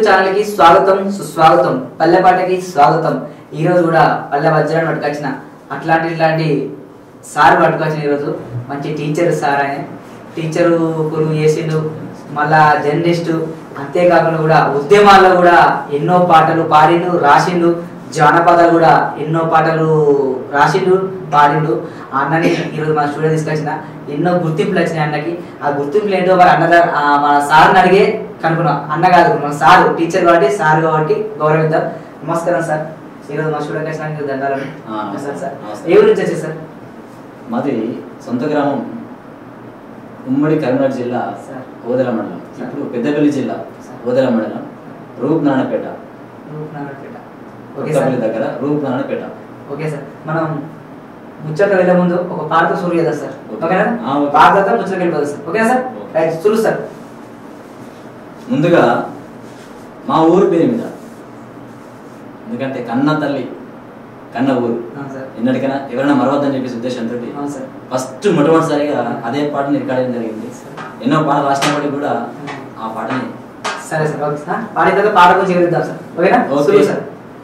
Channel కి స్వాగతం సుస్వాగతం పల్లెపాటకి స్వాగతం ఈ రోజు కూడా పల్లె వజ్రాన్ని పట్టుకొచ్చిన అట్లాంటి ఇట్లాంటి సార్ పట్టుకొచ్చిన ఈరోజు మంచి టీచర్ సార్ ఆయన టీచరు కొలువు చేసిండు మళ్ళా జర్నలిస్టు అంతేకాకుండా కూడా ఉద్యమాల్లో కూడా ఎన్నో పాటలు పాడిండు రాసిండు జానపదాలు కూడా ఎన్నో పాటలు రాసిండు పాడిండు ఆ అన్నని ఈరోజు మన స్టూడియో తీసుకొచ్చిన ఎన్నో గుర్తింపులు వచ్చినాయి అన్నకి ఆ గుర్తింపులు ఏంటో మరి అన్నద ఆ మన సార్ని అడిగే కనుక్కున్నాం అన్న కాదు మన సారు టీచర్ కాబట్టి సార్ కాబట్టి గౌరవిద్దాం నమస్కారం సార్ ఈరోజు మా స్టూడియోకి వచ్చినందుకు దండాలు ఆ, నమస్కారం సార్ నమస్కారం. ఏ ఊరు నుంచి వచ్చారు సార్ మాది సొంత గ్రామం ఉమ్మడి కరీంనగర్ జిల్లా సార్. ఓదెల మండలం సార్. ఇప్పుడు పెద్దపల్లి జిల్లా సార్. ఓదెల మండలం రూప్ నారాయణపేట రూపనగర్పేట. ఓకే సార్ కొత్తపల్లి దగ్గర రూప్ నారాయణపేట ఓకే సార్ మనం ముచ్చట వెళ్ళే ముందు ఒక పాటతో సురు కదా సార్ ఓకే. ఓకేనా ఆ, ఓకే. పాట తర్వాత ముచ్చట వెళ్ళిపోతుంది సార్ ఓకేనా సార్ ఓకే. రైట్ సురు సార్ ముందుగా మా ఊరు పేరు మీద ఎందుకంటే కన్న తల్లి కన్న ఊరు అవును సార్ ఎన్నటికైనా ఎవరైనా మరవద్దని చెప్పేసి ఉద్దేశంతో అవును సార్ ఫస్ట్ మొట్టమొదటిసారిగా అదే పాటని రికార్డ్ చేయడం జరిగింది ఎన్నో పాటలు రాసినప్పటికీ కూడా ఆ పాటని సరే సార్ ఓకే సార్ పాడిన తర్వాత పాట గురించి వివరిద్దాం సార్ ఓకేనా ఓకే. సురు సార్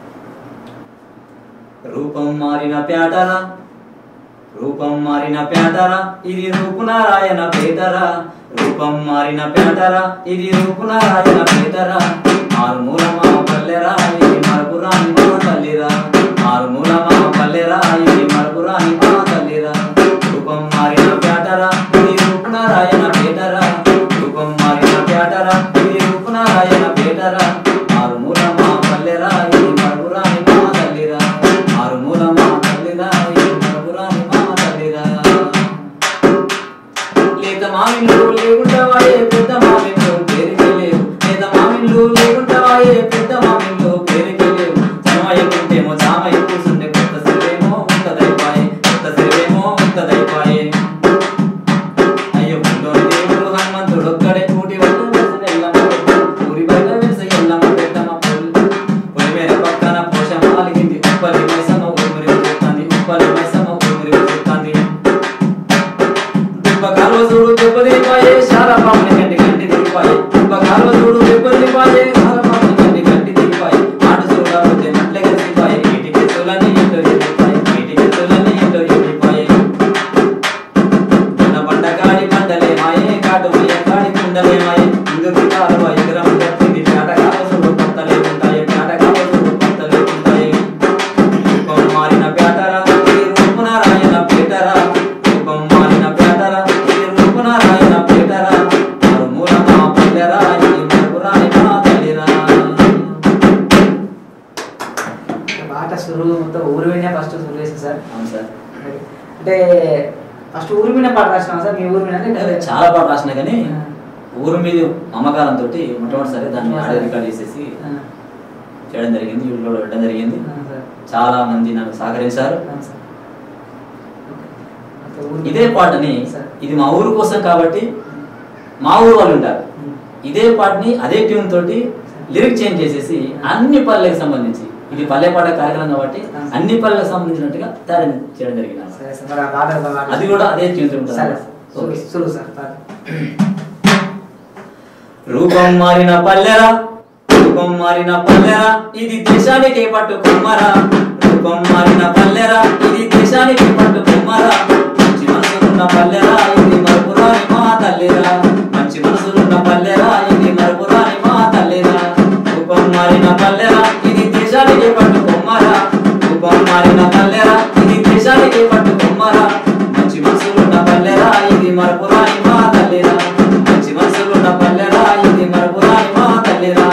రూపం మారిన పేటరా రూపం మారిన పేటరా ఇది రూపునారాయణ పేటరా రూపం మారిన పేటరా ఇది రూపునారాయణ పేటరా ఆరుమూల మా పల్లెరా ఇది మరపురాని మా తల్లిరా ఆరుమూల మా పల్లెరా ఇది మరపురాని మా తల్లిరా రూపం మారిన పేటరా ఇది రూపునారాయణ పేటరా రూపం మారిన పేటరా ఇది రూపునారాయణ పేటరా ఆరుమూల మా పల్లెరా ఇది మరపురాని మా తల్లిరా ఆరుమూల మా తల్లిరా ఇది మరపురాని మా తల్లిరా లేత మామిళ్ళు లేకుంటావాయే పెద్ద మామిళ్ళు పేరుకే లేవు లేత మామిళ్ళు లేకుంటావాయే పెద్ద మామిళ్ళు పేరుకే లేవు చమయకుంటేమో చామయ కూర్చుంటే కొత్త సిరివేమో ఉంటదైపాయే కొత్త సిరివేమో ఉంటదైపాయే అయ్యో పుల్లో దేవుడు హనుమంతుడు ఒక్కడే కూటి వల్ల వెలిసిన ఎల్లమ్మ పెట్ట. ఊరి బయట వెలిసి ఎల్లమ్మ పెట్టమ్మ పుల్ పొలిమేర పక్కన పోషమ్మ అలిగింది ఉప్పలి మైసమ్మ ఊరి చూస్తుంది ఉప్పలి మైసమ్మ ఊరి చూస్తుంది దుబ్బ కాలువ చూడు దెబ్బతిపాయే చాలా పాముని గంటి గంటి దిగిపాయే దుబ్బ కాలువ చూడు దెబ్బతిపాయే చాలా పాముని గంటి గంటి దిగిపాయే ఆటు చూడాలి నట్లే కలిసిపాయే ఇంటికి తులని ఇంటో ఎదిగిపాయే ఇంటికి తులని ఇంటో ఎదిగిపాయే మన బండ కాడి బండలే మాయే కాటు మయ్య కాడి కుండలే మాయే ఇందుకు కాలువ ఎగరం కట్టింది పేట కావసుడు కొత్తలే ఉంటాయి పేట కావసుడు కొత్తలే ఉంటాయి రూపం మారిన పేటరా ఈ రూపునారాయణ పేటరా రూపం మారిన పేటరా ఈ రూపునారాయణ పేటరా మరుమూల మా పల్లెరా ఈ మరుపురాని మా తల్లిరా పాట సురు మొత్తం ఊరు వినే ఫస్ట్ సురు వేసింది సార్ అవును సార్ అంటే ఫస్ట్ ఊరు వినే పాట రాసినాం సార్ మీ ఊరు వినే అదే చాలా పాట రాసిన కానీ ఊరు మీద మమకారంతో మొట్టమొదటిసారి దాన్ని ఆడియో రికార్డ్ చేసేసి చేయడం జరిగింది యూట్యూబ్లో పెట్టడం జరిగింది చాలా మంది నాకు సహకరించారు ఇదే పాటని ఇది మా ఊరు కోసం కాబట్టి మా ఊరు వాళ్ళు ఉంటారు ఇదే పాటని అదే ట్యూన్ తోటి లిరిక్ చేంజ్ చేసేసి అన్ని పల్లెకి సంబంధించి ఇది పల్లె పాట కార్యక్రమం కాబట్టి అన్ని పల్లెలకు సంబంధించినట్టుగా తయారు చేయడం జరిగింది సరే సార్ మరి ఆ పాట పాట- అది కూడా అదే ట్యూన్ తోటి సరే ఉంటుంది సురు ఓకే. సురు సార్ పాట రూపం మారిన పల్లెరా రూపం మారిన పల్లెరా ఇది దేశానికి పట్టు కుమ్మరా రూపం మారిన పల్లెరా ఇది దేశానికి పట్టు కుమ్మరా మంచి మనసులున్న పల్లెరా ఇది మరుపురాని మా తల్లిరా మంచి మనసులున్న పల్లెరా ఇది మరుపురాని మా తల్లిరా రూపం మారిన పల్లెరా ఇది దేశానికి పట్టు కుమ్మరా రూపం మారిన పల్లెరా ఇది దేశానికి పట్టు కుమ్మరా మంచి మనసులున్న పల్లెరా ఇది మరపురాని మా తల్లిరా మంచి మనసులున్న పల్లెరా ఇది మరపురాని మా తల్లిరా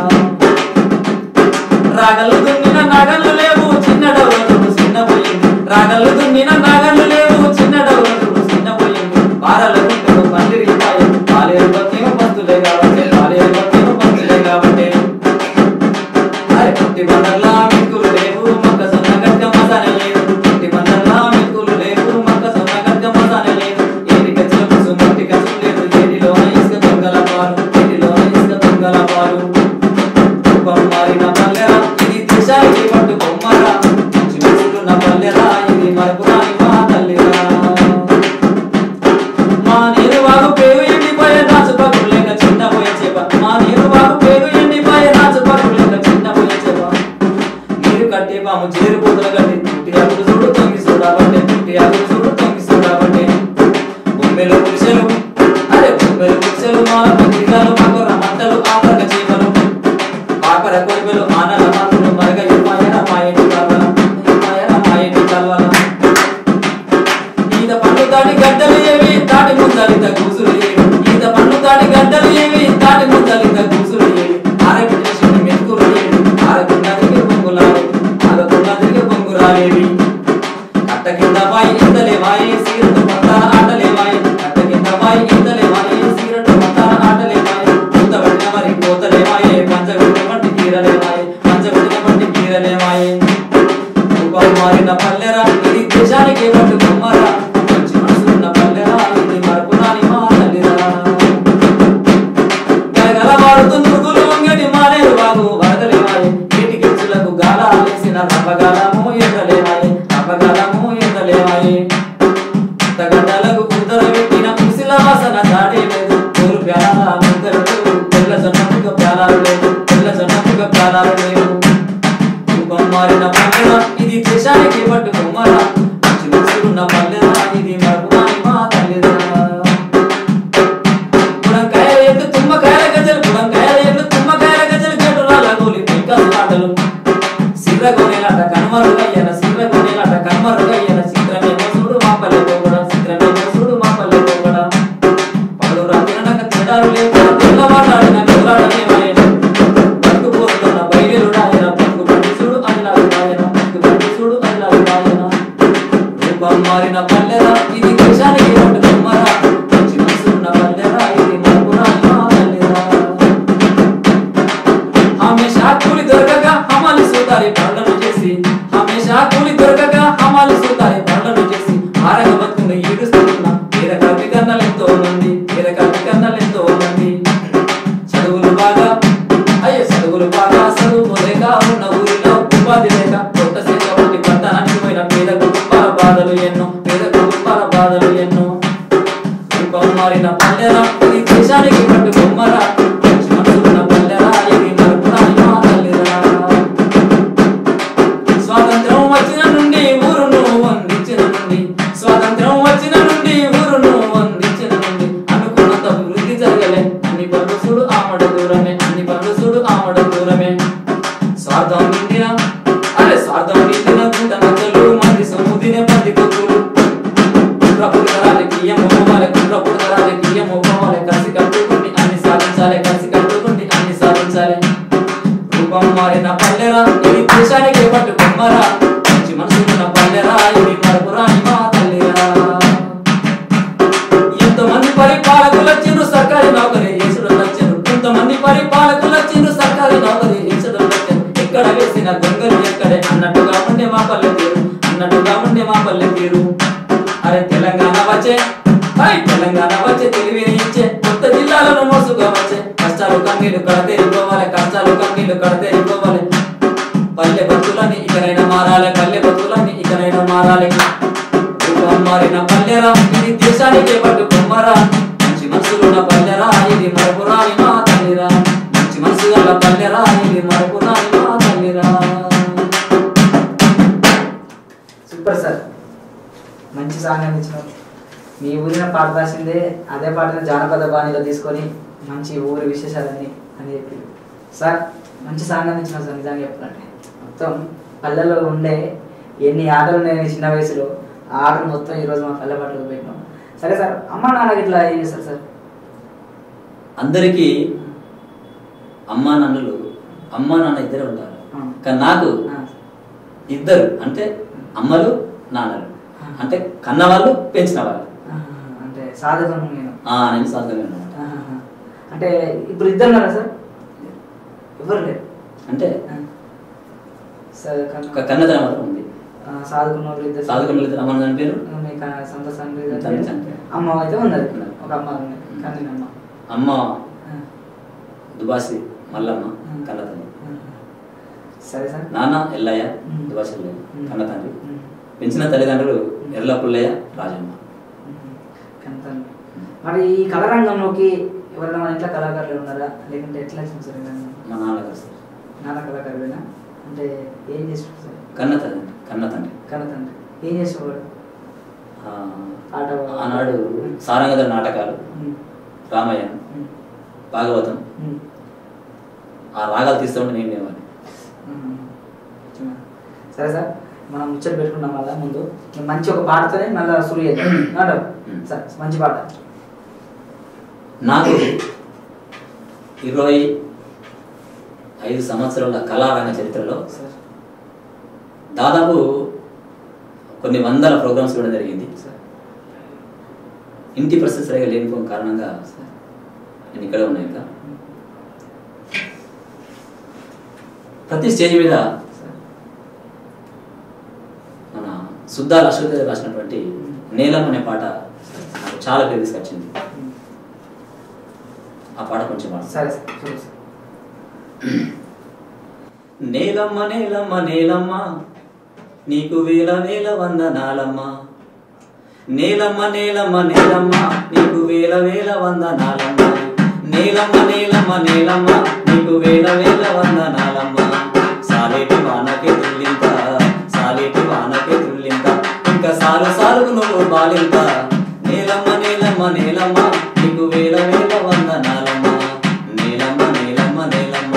రాగలు దున్నిన నాగలు లేవు చిన్న డౌలతుడు చిన్న పోయింది రాగలు దున్నిన నాగలు లేవు చిన్న డౌలతుడు చిన్న పోయింది పారల గుంటలు పందిరిపాయి పాలేరు బతేమో పంతులే కాబట్టి పాలేరు బతేమో పంతులే కాబట్టి అరే పుట్టి బండల్లా మిక్కులు లేవు మొక్క సొన్న గట్క మసాన లేదు పుట్టి బండల్లా మిక్కులు లేవు మొక్క సొన్న గట్క మసాన లేదు ఏది కచ్చిన పుసు మట్టి కచ్చు లేదు ఏటిలోన ఇసుక దొంగల పాలు ఏటిలోన ఇసుక దొంగల పాలు రూపం మారిన పల్లెరా ఇది దేశానికి పట్టు బొమ్మరా మంచి మనసులున్న పల్లెరా ఇది మరపురాని కట్ట కింద బాయి ఇంతలేవాయి సిగరెట్ మొత్తాన ఆటలేవాయి కట్ట కింద బాయి ఇంతలేవాయి సిగరెట్ మొత్తాన ఆటలేవాయి పూత పడిన మరి కోతలేవాయి పంచగొట్టిన వంటి కీరలేవాయి పంచగొట్టిన వంటి కీరలేవాయి రూపం మారిన పల్లెరా ఇది దేశానికి పట్టు బొమ్మరా మంచి మనసున్న పల్లెరా ఇది మరపురాని మా తల్లిరా గలగలవాడుతూ నురుగులు వంగటి మానేరు బాబు వరదలేవాయి నీటి గిచ్చులకు గాల వేసిన రప్పగాలము ఎగలేవాయి రప్పగాలము ఎగలేవాయి గడ్డలకు ఉత్తర పెట్టిన ముసిల వాసన దాడి లేదు ఊరు ప్యాలాల ముద్దలు తెల్ల జొన్నముక ప్యాలాలు లేదు తెల్ల జొన్నముక ప్యాలాలు లేవు రూపం మారిన పల్లెర ఇది దేశానికి పట్టు బొమ్మరా మంచి మనసులున్న పల్లెరా ఇది మరపురాని మా తల్లిరా పుడంకాయల ఎట్లు తుమ్మకాయల గజలు పుడంకాయల ఎట్లు తుమ్మకాయల గజలు చెట్టురాల గోలి పెంకలు ఆటలు సిర్రగొనేలాట కనుమరుగయ్యన సిర్రగొనేలాట కనుమరుగయ్యన చిత్రమేమో చూడు మా పల్లె పోగడ చిత్రమేమో చూడు మా పల్లె పోగడ పగలు రాత్రినక తేడాలు లేకుండా తెల్లవాడాడిన నిద్రాడనేమాయన పట్టుకుపోతున్న బయలుడాయన పట్టుకు పట్టి చూడు అల్లాగుడాయన పట్టుకు పట్టి చూడు అల్లాగుడాయన రూపం మారిన పల్లెరా ఇది దేశానికి పట్టు బొమ్మరా మంచి మనసున్న పల్లెరా ఇది మరపురాని మా తల్లిరా హమేషా కూలి దొరకక హమాలి సూతారి పనులను చేసి హమేషా కూలి దొరకక హమాలి సూతారి పనులను చేసి ఆరగ బతుకుని ఈడుస్తున్న పేద కవి కన్నలెంతో మంది పేద కవి కన్నలెంతో మంది చదువులు బాగా అయ్యో చదువులు బాగా చదువు లేక ఉన్న ఊరిలో ఉపాధి లేక కొత్త సేవ వంటి పట్టణానికి పోయిన పేద కుటుంబాల బాధలు ఎన్నో పేద కుటుంబాల బాధలు ఎన్నో రూపం మారిన పల్లెరా ఇది దేశానికి పట్టు బొమ్మరా మంచి మనసున్న పల్లెరా ఇది మరపురాని మా తల్లిరా స్వాతంత్రం వచ్చిన నుండి ఊరును వందించిన నుండి స్వాతంత్రం వచ్చిన నుండి ఊరును వందించిన నుండి అనుకున్నంత అభివృద్ధి జరగలే అన్ని పనులు చూడు ఆమడ దూరమే అన్ని పనులు చూడు ఆమడ దూరమే స్వార్థం నిండిన అరే స్వార్థం నిండిన గుంట నచ్చలు మంది సొమ్ముదినే మంది కొక్కులు కుట్రపుడు తరాలకి ఏమోవాలి కుట్రపుడు తరాలకి ఏమోవాలి కలిసి కట్టుకుండి అన్ని సాధించాలి కలిసి కట్టుకుండి అన్ని సాధించాలి రూపం మారిన పల్లెరా ఇది దేశానికి పట్టు బొమ్మరా మంచి మనసున్న పల్లెరా ఇది మరపురాని మా తల్లిరా ఎంతమంది పరిపాలకులు వచ్చిండ్రు సర్కారీ నౌకరీ చేసుడు వచ్చిండ్రు ఎంతమంది పరిపాలకులు వచ్చిండ్రు సర్కారీ నౌకరీ చేసుడు వచ్చిండ్రు ఎక్కడ వేసిన గొంగలు ఎక్కడే అన్నట్టుగా ఉండే మా పల్లె తీరు అన్నట్టుగా ఉండే మా పల్లె తీరు అరే తెలంగాణ వచ్చే హై తెలంగాణ వచ్చే తెలివిని ఇచ్చే కొత్త జిల్లాలను మోసుగా వచ్చే కష్టాలు కన్నీళ్లు కడతేరిపోవాలి కష్టాలు కన్నీళ్లు కడతేరిపోవాలి పల్లె బతులని ఇకనైనా మారాలి పల్లె బతులని ఇకనైనా మారాలి రూపం మారిన పల్లెరా ఇది దేశానికి పట్టు బొమ్మరా మంచి మనసులున్న పల్లెరా ఇది మరపురాని మా తల్లిరా మంచి మనసు గల పల్లెరా ఇది మరపురాని మా తల్లిరా సూపర్ సార్ మంచి సాంగ్ అందించినారు మీ ఊరిన పాట రాసిందే అదే పాటను జానపద బాణిలో తీసుకొని మంచి ఊరి విశేషాలన్నీ అని చెప్పి సార్ మంచి సాంగ్ అందించినారు సార్ నిజంగా చెప్పాలంటే మొత్తం పల్లెల్లో ఉండే ఎన్ని ఆటలు ఉన్నాయి చిన్న వయసులో ఆ ఆటలు మొత్తం ఈరోజు మా పల్లె పాటలు పెట్టినాం సరే సార్ అమ్మ నాన్నకి ఇట్లా ఏం చేస్తారు సార్ అందరికీ అమ్మా నాన్నలు అమ్మా నాన్న ఇద్దరే ఉంటారు ఆ. కానీ నాకు ఆ, ఇద్దరు అంటే అమ్మలు నాన్నలు అంటే కన్నవాళ్ళు పెంచిన వాళ్ళు ఆ, అంటే సాధకం నేను ఆ, నేను సాధకమే అన్నమాట ఆహాహా. అంటే ఇప్పుడు ఇద్దరు ఉన్నారా సార్ ఎవరు లేరు అంటే ఆ. సరే కన్నా- ఒక కన్నతనం మాత్రం ఉంది ఆ, సాధుకున్న వాళ్ళు ఇద్దరు సాధకులు ఇద్దరు అమ్మ నాన్న పేరు మీ క- సొంత తండ్రి తండ్రి దగ్గర చనిపోయారు. అమ్మ అయితే ఉన్నది ఉన్నది. ఒక అమ్మ ఉంది కానీ అమ్మ అమ్మ ఆ, దుబాసి మల్లమ్మ ఆ. కన్నతల్లి ఆ. సరే సార్ నాన్న ఎల్లయ్య ఉమ్. దుబాసి ఎల్లయ్య ఉమ్. కన్నతండ్రి ఉమ్. పెంచిన తల్లిదండ్రులు ఎర్ల పుల్లయ్య రాజమ్మ ఉమ్. కనతండ్రి. మరి ఈ కళారంగంలోకి ఎవరైనా మన ఇంట్లో కళాకారులు ఉన్నారా లేకుంటే ఎట్లా వచ్చింది సార్ ఈ రంగం? మా నాన్న గారు సార్ నాన్న కళాకారుడేనా అంటే ఏం చేస్తాడు సార్ కన్నతండ్రి కన్నతండ్రి కళతండ్రి ఏం చేసేవాడు ఆ, ఆట ఆనాడు సారంగధర నాటకాలు ఉమ్. రామాయణం ఉమ్. భాగవతం ఉమ్. ఆ రాగాలు తీస్తూ ఉంటే నేను లేవాలి ఉమ్. సరే సార్ మనం ముచ్చట పెట్టుకున్నాం మళ్ళా ముందు మంచి ఒక పాటతోనే మళ్ళీ సురు చేద్దాం నాటం ఉమ్. సరే మంచి పాట నాకు ఇరవై ఐదు సంవత్సరాల కళారంగ చరిత్రలో సార్ దాదాపు కొన్ని వందల ప్రోగ్రామ్స్ ఇవ్వడం జరిగింది సార్ ఇంటి పరిస్థితి సరిగా లేనిపోయిన కారణంగా సార్ నేను ఇక్కడే ఉన్నాయి ఇంకా ప్రతి స్టేజ్ మీద సార్ మన సుద్దాల అశ్వత్ గారు రాసినటువంటి నేలం అనే పాట నాకు చాలా పేరు తీసుకొచ్చింది ఆ పాట కొంచెం పాడు. సరే సార్ చూడు సార్ నేలమ్మ నేలమ్మ నేలమ్మ నీకు వేల వేల వందనాలమ్మ నేలమ్మ నేలమ్మ నేలమ్మ నీకు వేల వేల వందనాలమ్మ నేలమ్మ నేలమ్మ నేలమ్మ నీకు వేల వేల వందనాలమ్మ సాలేటి వానకే తుల్లింత సాలేటి వానకే తుల్లింత ఇంకా సాలు సాలుకు నువ్వు బాలింత నేలమ్మ నేలమ్మ నేలమ్మ నీకు వేల వేల వందనాలమ్మ నేలమ్మ నేలమ్మ నేలమ్మ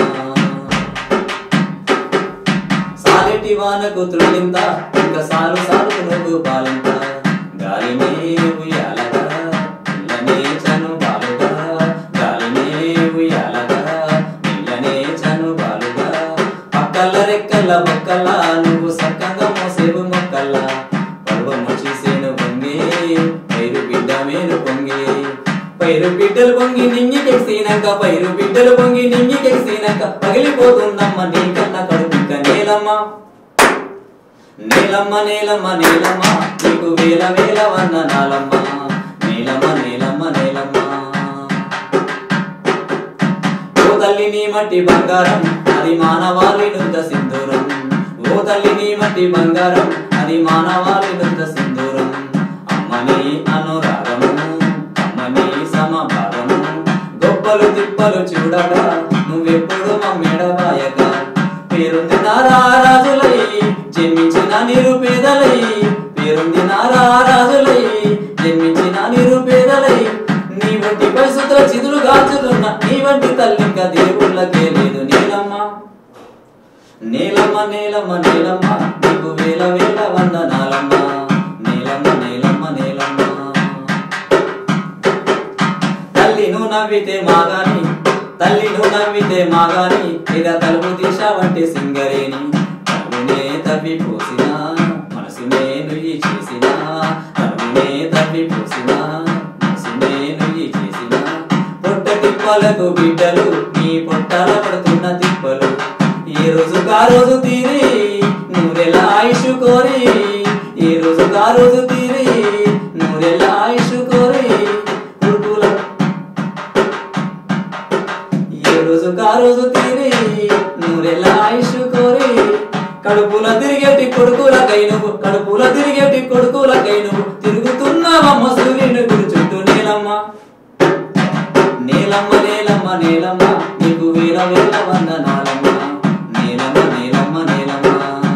సాలెటి వానకు త్రులింత ఇంకా సాలు సాలు నువ్వు బాలింత గాలినే ఉయ్యాలగా పిల్లనే చను బాలుగా గాలినే ఉయ్యాలగా పిల్లనే చను బాలుగా పక్కల రెక్కల బొక్కల నువ్వు సక్కంగా మోసేవు మొక్కల పర్వము చేసేను పొంగి పైరు బిడ్డ మేలు పొంగి పైరు బిడ్డలు పొంగి నింగి కెక్సినాక పైరు బిడ్డలు పొంగి నింగి కెక్సినాక పగిలిపోతుందమ్మ నీ కన్న కడుపుక నేలమ్మ నేలమ్మ నేలమ్మ నేలమ్మ నీకు వేల వేల వందనాలమ్మ నేలమ్మ నేలమ్మ నేలమ్మ ఓ తల్లి నీ మట్టి బంగారం అది మానవాళి నుంద సింధూరం ఓ తల్లి నీ మట్టి బంగారం అది మానవాళి నుంద సింధూరం అమ్మని అనురాగము అమ్మని సమభావము గొప్పలు తిప్పలు చూడగా నువ్వెప్పుడు మమ్మెడవాయక పేరుంది నారాజులై జన్మించిన నిరుపేదలై పేరుంది నారాజులై జన్మించిన నిరుపేదలై నీ వంటి పరిస్థితుల చిదులు గాచులున్న నీ వంటి తల్లి ఇంకా దేవుళ్ళకే లేదు నీలమ్మ నీలమ్మ నీలమ్మ నీలమ్మ నీకు వేల వేల వందనాలమ్మ నీలమ్మ నీలమ్మ నీలమ్మ తల్లి నువ్వు నవ్వితే మాగాని తల్లి నువ్వు నవ్వితే మాగాని ఇక తలుపు దిశ వంటి సింగరేని తలుపునే తవ్వి పోసిన మనసునే నుయ్యి చేసిన తలుపునే తవ్వి పోసిన మనసునే నుయ్యి చేసిన పొట్ట తిప్పలకు బిడ్డలు నీ పొట్టాల పడుతున్న తిప్పలు ఏ రోజు కా రోజు తీరి నూరెల ఆయుష్ కోరి ఏ రోజు కా రోజు తీరి నూరెల ఆయుష్ కోరి కొడుకుల ఏ రోజు కా రోజు తీరి నూరెల ఆయుష్ కోరి కడుపుల తిరిగేటి కొడుకులకై నువ్వు కడుపుల తిరిగేటి కొడుకులకై నువ్వు తిరుగుతున్నావమ్మ సూర్యుని గుడి చుట్టూ నీలమ్మ నీలమ్మ నీలమ్మ నీలమ్మ నీకు వేల వేల వందనాలమ్మ నీలమ్మ నీలమ్మ నీలమ్మ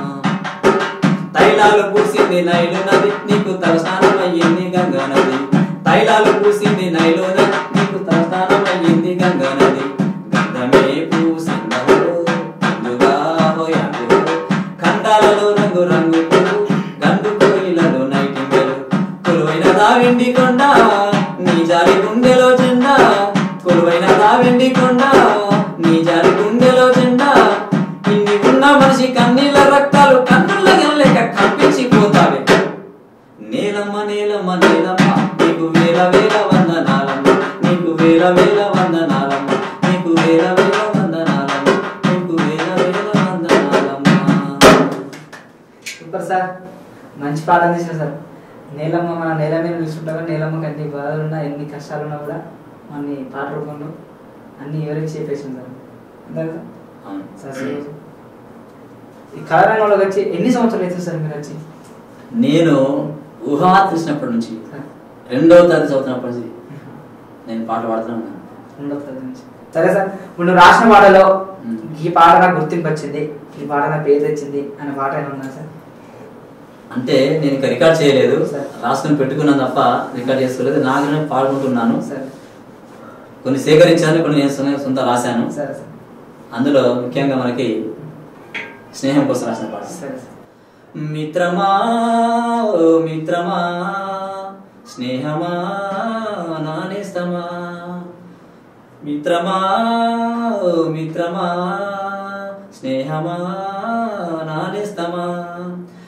తైలాలు పూసింది నైలు నది నీకు తలస్నానం అయ్యింది గంగా నది తైలాలు పూసింది నైలు నది నీకు తలస్నానం అయ్యింది గంగా నది గంధమే పూసిందహో అందుగా హోయాంగు ఖండాలలో రంగు రంగు గండు కోయిలలో నైటింగలు కొలువైన దావిండి కొండ నీ జారి గుండెలో జెండా కొలువైన దావిండి కొండ నీ జారి గుండెలో జెండా ఇన్ని ఉన్న మనిషి కన్నీళ్ళ రక్తాలు కన్నుల గెలలేక కంపించిపోతావే నీలమ్మ నీలమ్మ నీలమ్మ నీకు వేల వేల వందనాలమ్మ నీకు వేల వేల వందనాలమ్మ నీకు వేల వేల వందనాలమ్మ నీకు వేల వేల వందనాలమ్మ సూపర్ సార్ మంచి పాట అందించిన సార్ నేలమ్మ మన నేల మీద చూసుకుంటా నేలమ్మకి అన్ని బాధలున్నా ఎన్ని కష్టాలున్నా కూడా మన పాట రూపంలో అన్ని వివరించి చెప్పేసింది సార్ అంతే కదా అవును. సార్ సార్ ఈ కళారంగంలోకి వచ్చి ఎన్ని సంవత్సరాలు అవుతుంది సార్ మీరు వచ్చి నేను ఊహా తెలిసినప్పటి నుంచి సార్ రెండవ తరగతి చదువుతున్నప్పటి నుంచి నేను పాటలు పాడుతూనే ఉన్నాను రెండో తరగతి నుంచి సరే సార్ ఇప్పుడు నువ్వు రాసిన పాటలో మ్మ్. ఈ పాట నాకు గుర్తింపు వచ్చింది ఈ పాట నాకు పేరు తెచ్చింది అనే పాట ఏమైనా ఉందా సార్ అంటే నేను ఇంకా రికార్డ్ చేయలేదు సరే. రాసుకొని పెట్టుకున్నాను తప్ప రికార్డ్ చేసుకోలేదు నాకు నేను పాడుకుంటున్నాను సరే కొన్ని సేకరించాను కొన్ని నేను సొంత- సొంత రాశాను సరే సార్ అందులో ముఖ్యంగా మనకి స్నేహం కోసం రాసిన పాట సరే సార్ మిత్రమా ఓ మిత్రమా స్నేహమా నానేస్తమా మిత్రమా ఓ మిత్రమా స్నేహమా నానేస్తమా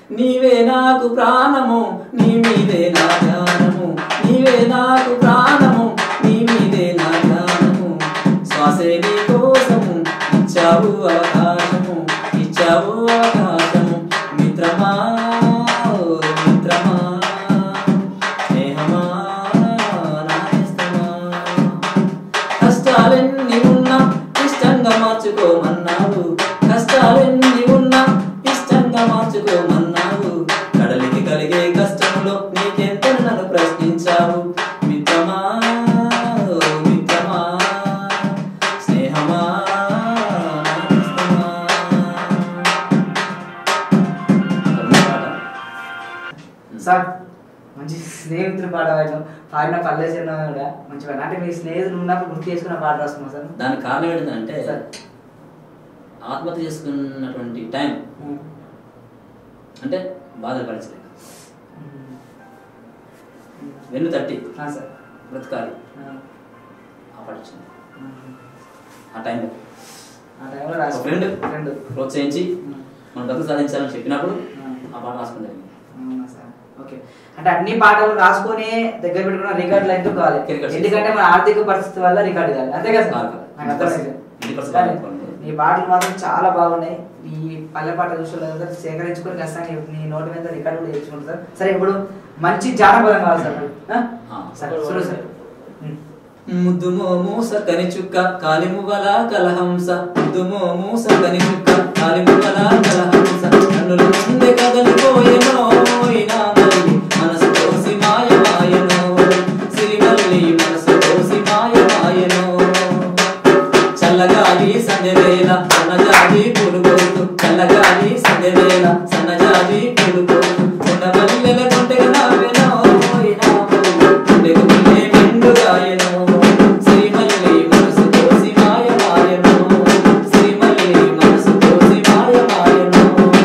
నీవే నాకు ప్రాణము నీ మీదే నా ధ్యానము నీవే నాకు ప్రాణము నీ మీదే నా ధ్యానము శ్వాసే నీ కోసము ఇచ్చావు అవకాశము ఇచ్చావు అవకాశము మిత్రమా ఓ మిత్రమా స్నేహమా నా నేస్తమా కష్టాలెన్ని ఉన్నా ఇష్టంగా మార్చుకోమన్నావు కష్టాలెన్ని ఉన్నా ఇష్టంగా మార్చుకోమన్నావు కడలికి కలిగే కష్టంలో నీకెంత నన్ను ప్రశ్నించావు మిత్రమా ఓ మిత్రమా స్నేహమా నా నేస్తమా. సార్ మంచి స్నేహితులు పాట పాడినాం పాడిన పల్లె చిన్న కూడా మంచి పాట అంటే మీ స్నేహితులు ఉన్నప్పుడు గుర్తు చేసుకున్న పాట రాస్తున్నాం సార్ దానికి కారణం ఏంటంటే సార్ ఆత్మహత్య చేసుకున్నటువంటి టైం ఉమ్. అంటే బాధలు పడచలేదు వెన్ను తట్టి ఆ, సార్ బ్రతకాలి ఆ. ఆ పాట వచ్చింది ఉమ్. ఆ టైంలో ఆ టైంలో ఒక రాసి ఫ్రెండ్ ఫ్రెండ్ ప్రోత్సహించి మనం బ్రతుకు సాధించాలని చెప్పినప్పుడు ఆ. ఆ పాట రాసుకుని జరిగింది అవునా సార్ ఓకే అంటే అన్ని పాటలు రాసుకొని దగ్గర పెట్టుకున్న రికార్డులు ఎందుకు కావాలి రికార్డ్స్ ఎందుకంటే మన ఆర్థిక పరిస్థితి వల్ల రికార్డు కాదు అంతే కదా సార్ కాదు. నాకు అర్థమైంది ఇంటి పరిస్థితి కానీ అనుకోండి. నీ పాటలు మాత్రం చాలా బాగున్నాయి ఈ పల్లె పాట చూసుకోలేదు సేకరించుకొని ఖచ్చితంగా నీ నోటి మీద రికార్డు కూడా తెచ్చుకుంటారు సార్ సరే ఇప్పుడు మంచి జానపదం కావాలి సార్ మరి. ఆ? ఆ. సరే చూడు సార్ ఉమ్. ముద్దు మోము సక్కని చుక్క కాలిముగల కలహంస ముద్దు మోము సక్కని చుక్క కాలిముగల కలహంస కన్నుల ముందే కదలిపోయెనో ఈనా మల్లి మనసు కోసి మాయమాయనో సిరిమల్లి మనసు కోసి మాయమాయనో చల్లగాలి సంధ్యవేళ సన్నజాజి పూలు కొడుతూ చల్లగాలి సంధ్యవేళ సన్నజాజి పూలు కొడుతూ కొండ మల్లెల కొంటెగా నవ్వెనో ఈనా మల్లి గుండెకు గుండె మెండుగాయెనో శ్రీమల్లి మనసు కోసి మాయమాయనో శ్రీమల్లి మనసు కోసి మాయమాయనో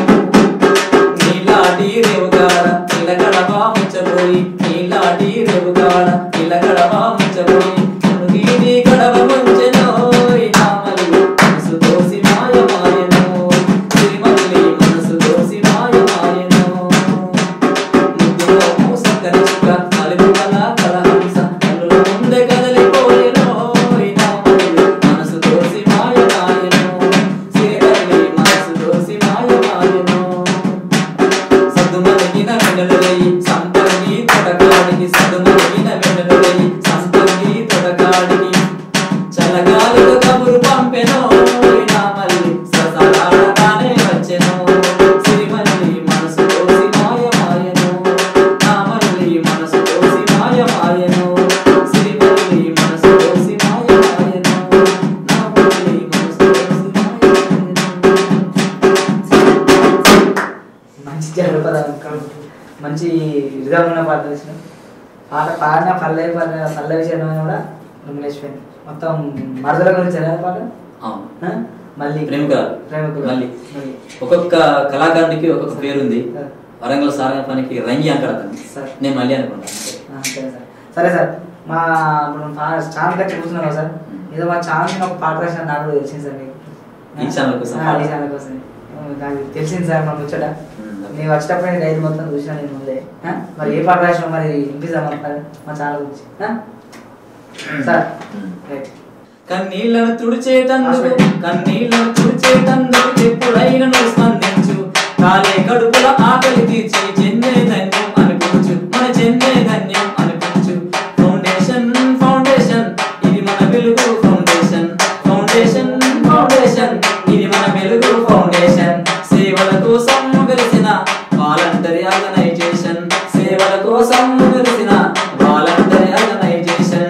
నీలాటి రేవుగాడ నిలకడవా ముచ్చబోయి నీలాటి రేవుగాడ నిలకడవా ముచ్చబోయి మునిగిని గడవ ముంచెనో నామల్లి మనసు దోసి మాయమాయనో శ్రీమల్లి మనసు దోసి మాయమాయనో ముద్దులో మూసకరి చుక్క అలుగుమల కలహంస కన్నుల ముందే కదలిపోయెనో నామల్లి మనసు దోసి మాయమాయనో శ్రీమల్లి మనసు దోసి మాయమాయనో సద్దుమలిగిన వెన్నెలు వేయి సంపంగి తొడకాడికి సద్దుమలిగిన వెన్నెలు వేయి సంపంగి తొడకాడికి చల్లగాలిలో కబురు పంపెనో నా మల్లి ససలాడతానే వచ్చెనో సిరిమల్లి మనసు కోసి మాయమాయనో నా మల్లి మనసు కోసి మాయమాయనో సిరిమల్లి మనసు కోసి మాయమాయనో నా మల్లి మనసు కోసి మాయమాయనో మంచి జానపదం మంచి రిధం ఉన్న పాట వచ్చిన పాట పాడిన పల్లె పల్లె పల్లె విషయం కూడా లేచిపోయింది మొత్తం మరదల గురించి ఎలా పాట అవును ఆ? మళ్ళీ ప్రేమికురాలు. ప్రేమికురాలు. మళ్ళీ. మళ్ళీ. ఒక్కొక్క కళాకారునికి ఒక్కొక్క పేరుంది ఆ. వరంగల్ సారంగ పనికి రంగి అంటాడు అతను సరే. నేను మళ్ళీ అనుకున్నాను ఆ, సరే సార్ సరే సార్ మా ఇప్పుడు ఛానల్ కట్టి కూర్చున్నాం కదా సార్ ఏదో మా ఛానల్ ఒక పాట రాసిన నాకు కూడా తెలిసింది సార్ మీకు ఈ ఛానల్ కోసం ఆ, ఈ ఛానల్ కోసం ఆ, నాకు తెలిసింది సార్ మా ముచ్చట ఉమ్. నేను వచ్చేటప్పుడు నేను ఐదు మొత్తం చూసాను నేను ముందే ఆ? మరి ఏ పాట రాసినా మరి వినిపిద్దాం మరి మా ఛానల్ గురించి ఆ? సార్ ఉమ్. రైట్ కన్నీళ్లను తుడిచేటందుకు కన్నీళ్లను తుడిచేటందుకు ఎప్పుడైనా నువ్వు స్పందించు కాలే కడుపుల ఆకలి తీర్చి జన్మే ధన్యం అనిపించు మన జన్మే ధన్యం అనిపించు ఫౌండేషన్ ఫౌండేషన్ ఇది మన వెలుగు ఫౌండేషన్ ఫౌండేషన్ ఫౌండేషన్ ఇది మన వెలుగు ఫౌండేషన్ సేవల కోసం వెలిసిన వాలంటరీ ఆర్గనైజేషన్ సేవల కోసం వెలిసిన వాలంటరీ ఆర్గనైజేషన్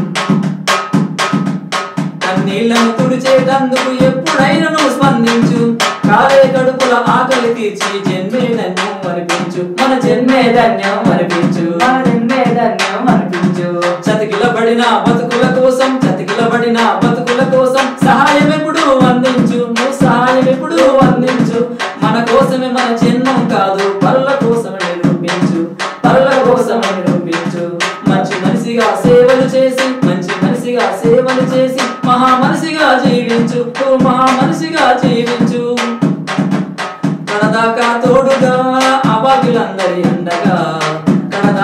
కన్నీళ్లను తుడిచేటందుకు ఎప్పుడైనా నువ్వు స్పందించు కాలే కడుపుల ఆకలి తీర్చి జన్మే ధన్యం అనిపించు మన జన్మే ధన్యం అనిపించు మన జన్మే ధన్యం అనిపించు చతికిలబడిన బతుకుల కోసం చతికిలబడిన బతుకుల కోసం సహాయం ఎప్పుడు అందించు నువ్వు సహాయం ఎప్పుడు అందించు మన కోసమే మన జన్మం కాదు పరుల కోసమే నిరూపించు పరుల కోసమే నిరూపించు మంచి మనిషిగా సేవలు చేసి మంచి మనిషిగా సేవలు చేసి మహా మనిషిగా జీవించు ఓ మహా మనిషిగా జీవించు కడదాకా తోడుగా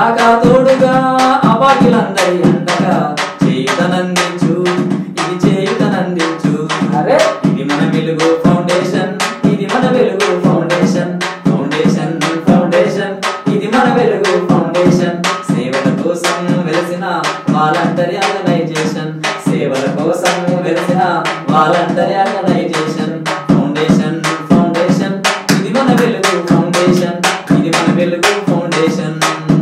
దాకా తోడుగా అబాకిలందరి అండగా చేయుతనందించు ఇది చేయుతనందించు అరే ఇది మన వెలుగు ఫౌండేషన్ ఇది మన వెలుగు ఫౌండేషన్ ఫౌండేషన్ ఫౌండేషన్ ఇది మన వెలుగు ఫౌండేషన్ సేవల కోసం వెలిసిన వాలంటరీ ఆర్గనైజేషన్ సేవల కోసం వెలిసిన వాలంటరీ ఆర్గనైజేషన్ ఫౌండేషన్ ఫౌండేషన్ ఇది మన వెలుగు ఫౌండేషన్ ఇది మన వెలుగు ఫౌండేషన్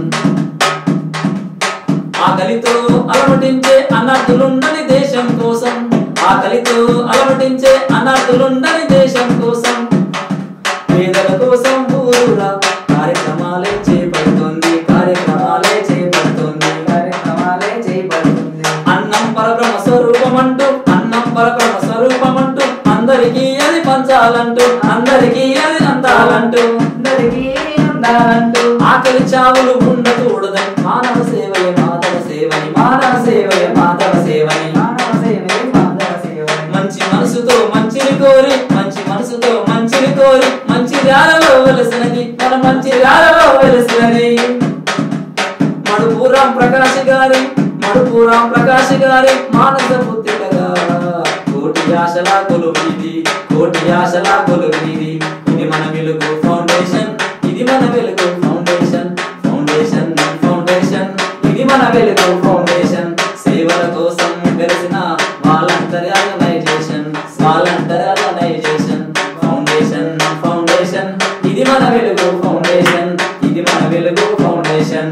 ఆకలితో అలమటించే అనాథులుండని దేశం కోసం ఆకలితో అలమటించే అనాథులుండని దేశం కోసం పేదల కోసం ఊరురా కార్యక్రమాలే చేపడుతుంది కార్యక్రమాలే చేపడుతుంది కార్యక్రమాలే చేయబడుతుంది అన్నం పరబ్రహ్మ స్వరూపం అంటూ అన్నం పరబ్రహ్మ స్వరూపం అంటూ అందరికీ అది పంచాలంటూ అందరికీ అది అందాలంటూ అందరికీ ఉండాలంటూ ఆకలి చావులు ఉండకూడదని మానవ సేవయే మాధవ సేవని మానవ సేవయే మాధవ సేవని మానవ సేవే మాధవ సేవని మంచి మనసుతో మంచిని కోరి మంచి మనసుతో మంచిని కోరి మంచి దారిలో వెలసినది మన మంచి దారిలో వెలసినది మడుపూరాం ప్రకాశ్ గారి మడుపూరాం ప్రకాశ్ గారి మానస పుత్రికగా కోటి ఆశల కొలువీది కోటి ఆశల కొలువీది ఇది మన వెలుగు ఫౌండేషన్ ఇది మన వెలుగు ఫౌండేషన్ ఫౌండేషన్ ఫౌండేషన్ ఇది మన వెలుగు ఫౌండేషన్ సేవల కోసం వెలిసిన voluntary organization voluntary organization foundation foundation ఇది మన వెలుగు ఫౌండేషన్ ఇది మన వెలుగు ఫౌండేషన్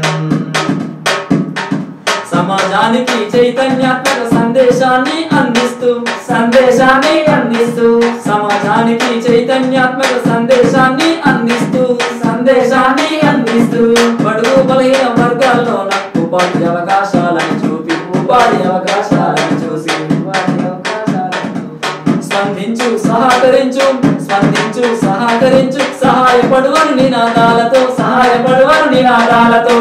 సమాజానికి చైతన్యాత్మక సందేశాన్ని అందిస్తూ సందేశాన్ని అందిస్తూ సమాజానికి చైతన్యాత్మక సందేశాన్ని అందిస్తూ సందేశాన్ని అందిస్తూ బడుగు బలహీన వర్గాల్లోన ఉపాధి అవకాశాలను చూపి ఉపాధి అవకాశాలను చూసి వాటి అవకాశాలను స్పందించు సహకరించు స్పందించు సహకరించు సహాయపడువను నినాదాలతో సహాయపడువను నినాదాలతో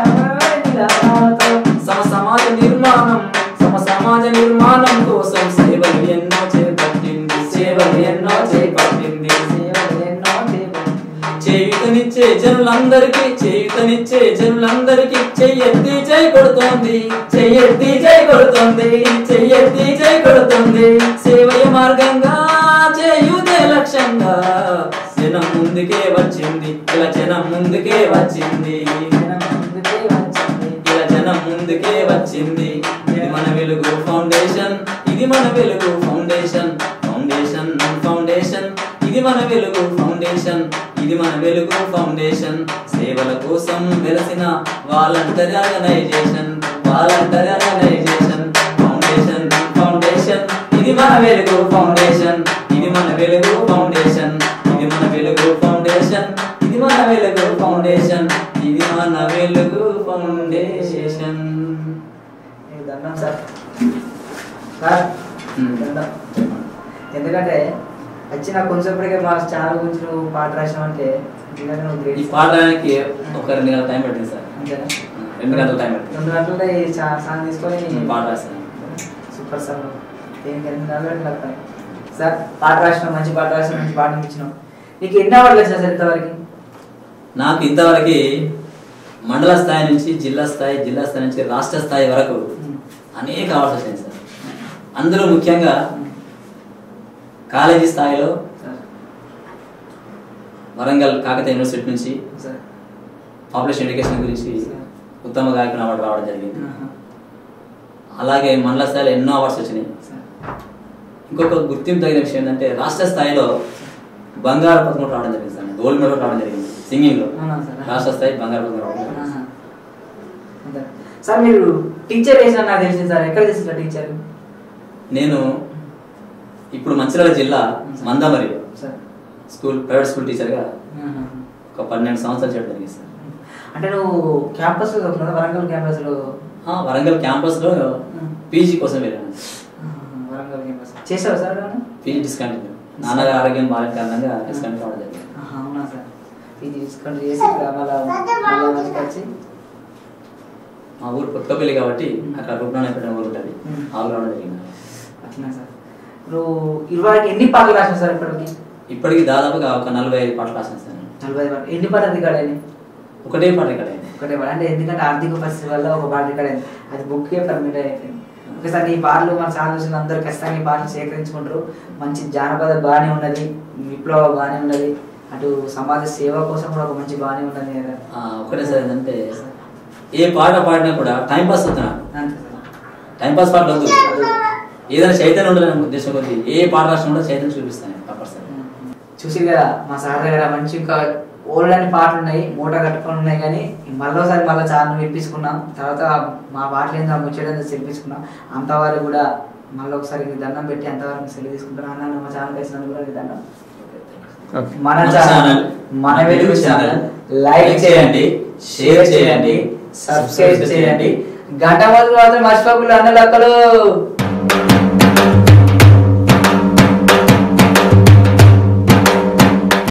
నిరాశతో సమ సమాజ నిర్మాణం సమ సమాజ నిర్మాణం కోసం సేవలు ఎన్నో చేపట్టింది సేవలు ఎన్నో చేపట్టింది సేవలు ఎన్నో చేయబడుతుంది చేయుతనిచ్చే జనులందరికీ చేయుతనిచ్చే జనులందరికీ చెయ్యెత్తి చేయి కొడుతోంది చెయ్యెత్తి చేయి కొడుతోంది చెయ్యెత్తి చేయి కొడుతోంది సేవయ మార్గంగా చేయుతే లక్ష్యంగా జనం ముందుకే వచ్చింది ఇలా జనం ముందుకే వచ్చింది జనం ముందుకే వచ్చింది ఇలా జనం ముందుకే వచ్చింది ఇది మన వెలుగు ఫౌండేషన్ ఇది మన వెలుగు ఫౌండేషన్ ఫౌండేషన్ ఫౌండేషన్ ఇది మన వెలుగు ఫౌండేషన్ ఇది మన వెలుగు ఫౌండేషన్ సేవల కోసం వెలసిన voluntary organization voluntary organization foundation foundation ఇది మన వెలుగు ఫౌండేషన్ ఇది మన వెలుగు ఫౌండేషన్ ఇది మన వెలుగు ఫౌండేషన్ ఇది మన వెలుగు ఫౌండేషన్ ఇది మన వెలుగు ఫౌండేషన్ మీకు దండం సార్ సార్ మ్మ్. దండం ఎందుకంటే వచ్చిన కొంచెంప్పటికే మా ఛానల్ గురించి నువ్వు పాట రాసినావంటే నిజంగా నువ్వు ఈ గ్రేట్ పాడడానికి ఒక రెండు గంటల టైం పట్టింది సార్ అంతేనా రెండు గంటల టైం పట్టింది రెండు గంటల్లో ఈ చా- సాంగ్ తీసుకొని నేను పాట రాశాను సూపర్ సార్ నువ్వు. దేనికి ఎన్ని నెలలు పెట్టినా పని. సార్ పాట రాసినావు మంచి పాట రాసినావు మంచి పాట ఇచ్చినావు నీకు ఎన్ని అవార్డులు వచ్చినా సార్ ఇంతవరకు నాకు ఇంతవరకు మండల స్థాయి నుంచి జిల్లా స్థాయి జిల్లా స్థాయి నుంచి రాష్ట్ర స్థాయి వరకు అనేక అవార్డ్స్ వచ్చాయి సార్ అందులో ముఖ్యంగా కాలేజీ స్థాయిలో సార్ వరంగల్ కాకతీయ యూనివర్సిటీ నుంచి సార్ పాపులేషన్ ఎడ్యుకేషన్ గురించి ఉత్తమ గాయకుని అవార్డు రావడం జరిగింది ఆహా. అలాగే మండల స్థాయిలో ఎన్నో అవార్డ్స్ వచ్చినాయి సార్ ఇంకొక గుర్తింపు తగిన విషయం ఏంటంటే రాష్ట్ర స్థాయిలో బంగారు పథకం రావడం జరిగింది సార్ గోల్డ్ మెడల్ రావడం జరిగింది సింగింగ్ లో అవునా సార్? రాష్ట్ర స్థాయి బంగారు పథకం రావడం జరిగింది. ఆహా. అంతే. సార్ మీరు టీచర్ వేసిన నాకు తెలిసింది సార్ ఎక్కడ చేసిన టీచర్ నేను ఇప్పుడు మంచిర్యాల జిల్లా Mandamarri sir school private school టీచర్గా ఆహా. ఒక పన్నెండు సంవత్సరాలు చేయడం జరిగింది సార్ అంటే నువ్వు క్యాంపస్ లో చదువుతున్నావా? వరంగల్ క్యాంపస్ లో ఆ, వరంగల్ క్యాంపస్లో పీజీ కోసం వెళ్ళాను ఆహా, వరంగల్ క్యాంపస్ చేసావా సార్ ఏమన్నా? పీజీ డిస్కంటిన్యూ నాన్నగారు ఆరోగ్యం బాగాలేని కారణంగా డిస్కంటిన్యూ అవడం జరిగింది ఆహా, అవునా సార్ పీజీ డిస్కౌంట్ చేసి ఇక్కడ మళ్ళా మళ్ళా మంచిగా వచ్చి మా ఊరు కొత్తపల్లి కాబట్టి అక్కడ రూపనారాయణ పెట్టిన ఊరు ఉంటుంది మ్మ్. ఆలు రావడం జరిగింది అట్లా సార్ నువ్వు ఇరవై ఎన్ని పాటలు రాసినావు సార్ ఇప్పటికి ఇప్పటికి దాదాపుగా ఒక నలభై ఐదు పాటలు రాశాను సార్ నేను. నలభై ఐదు పాటలు ఎన్ని పాటలు రికార్డ్ అయినాయి ఒకటే పాట రికార్డ్ అయింది ఒకటే పాట అంటే ఎందుకంటే ఆర్థిక పరిస్థితి వల్ల ఒక పాట రికార్డ్ అయింది అది బుక్కే పర్మిట్ అయిపోయింది ఒకసారి ఈ పాటలు మన ఛానల్ చూసిన అందరూ ఖచ్చితంగా ఈ పాటలు సేకరించుకుంటారు మంచి జానపద బాగానే ఉన్నది విప్లవ బాగానే ఉన్నది అటు సమాజ సేవ కోసం కూడా ఒక మంచి బాగానే ఉన్నది కదా. ఆ, ఒకటే సార్ ఏంటంటే ఏ పాట పాడినా కూడా టైం పాస్ అవుతున్నా అంతే సార్. టైం పాస్ పాటలు వద్దు ఏదైనా చైతన్యం ఉండాలని ఉద్దేశం కొద్ది ఏ పాట రాష్ట్రం కూడా చైతన్యం చూపిస్తాను కంపల్సరీ చూసి కదా మా సార్ దగ్గర మంచి ఇంకా ఓల్డ్ అని పాటలు ఉన్నాయి మూట కట్టుకొని ఉన్నాయి కానీ మళ్ళీసారి మళ్ళీ చాలా విప్పించుకున్నాం తర్వాత మా పాటలు ఏందో ముచ్చడం చెల్లిపించుకున్నాం అంతవరకు కూడా మళ్ళీ ఒకసారి మీకు దండం పెట్టి అంతవరకు సెలవు తీసుకుంటాను అన్న మా ఛానల్ వచ్చినందుకు కూడా మీకు దండం మన ఛానల్ మన వెలుగు ఛానల్ లైక్ చేయండి షేర్ చేయండి సబ్స్క్రైబ్ చేయండి గంట మొదలు మాత్రం మర్చిపోకుండా అన్న లెక్కలు